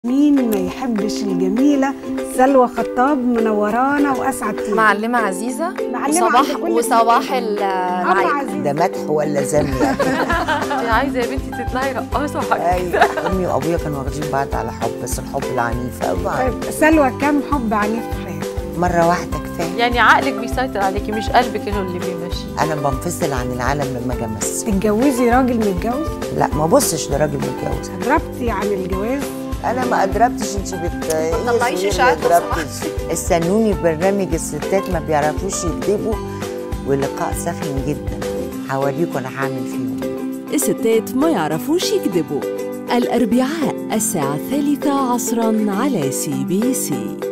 مين ما يحبش الجميلة سلوى خطاب منورانا وأسعد فينا معلمة عزيزة معلمة وصباح عند كل وصباح الناس. ال- أبو العيد عزيز ده مدح ولا ذم يعني عايزة يا بنتي تطلعي رقاصة وحاجة أيوة. امي وابويا كانوا واخدين بعض على حب بس الحب العنيف قوي طيب سلوى كم حب عنيف في حياتك؟ مره واحده كفايه يعني عقلك بيسيطر عليكي مش قلبك هو اللي بيمشي انا بنفصل عن العالم لما اجي امثل تتجوزي راجل متجوز؟ لا ما بصش لراجل متجوز قربتي عن الجواز؟ انا ما ادربتش انت بت ما تطلعيش إيه إشاعات لو أدربتش؟ استنوني في برنامج الستات ما بيعرفوش يكذبوا ولقاء سخن جدا هوريكم انا هعمل فيهم الستات ما يعرفوش يكذبوا الأربعاء الساعة الثالثة عصرا على سي بي سي